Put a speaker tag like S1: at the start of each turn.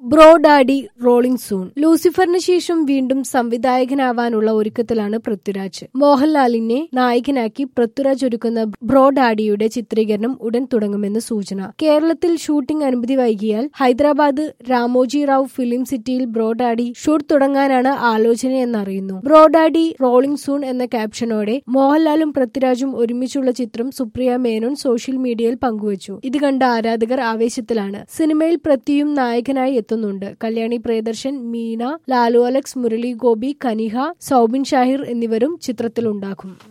S1: Bro Daddy rolling soon ലൂസിഫറിന് ശേഷം വീണ്ടും സംവിധായകനാവാനുള്ള ഒരുക്കത്തിലാണ് പൃഥ്വിരാജ് മോഹൻലാലിനെ നായകനാക്കി പൃഥ്വിരാജ് ഒരുക്കുന്ന ബ്രോഡാഡിയുടെ ചിത്രീകരണം ഉടൻ തുടങ്ങുമെന്ന് സൂചന കേരളത്തിൽ ഷൂട്ടിംഗ് അനുമതി വൈകിയാൽ ഹൈദരാബാദ് രാമോജി റാവു ഫിലിം സിറ്റിയിൽ ബ്രോഡാഡി ഷൂട്ട് തുടങ്ങാനാണ് ആലോചനയെന്നറിയുന്നു ബ്രോഡാഡി റോളിംഗ് സൂൺ എന്ന ക്യാപ്ഷനോടെ മോഹൻലാലും പൃഥ്വിരാജും ഒരുമിച്ചുള്ള ചിത്രം സുപ്രിയ മേനോൻ സോഷ്യൽ മീഡിയയിൽ പങ്കുവച്ചു ഇത് കണ്ട ആരാധകർ ആവേശത്തിലാണ് സിനിമയിൽ പൃഥ്വിയും നായകനായി എത്തുന്നുണ്ട് കല്യാണി പ്രിയദർശൻ മീന ലാലു അലക്സ് മുരളി ഗോപി കനിഹ സൗബിൻ ഷാഹിർ എന്നിവരും ചിത്രത്തിലുണ്ടാകും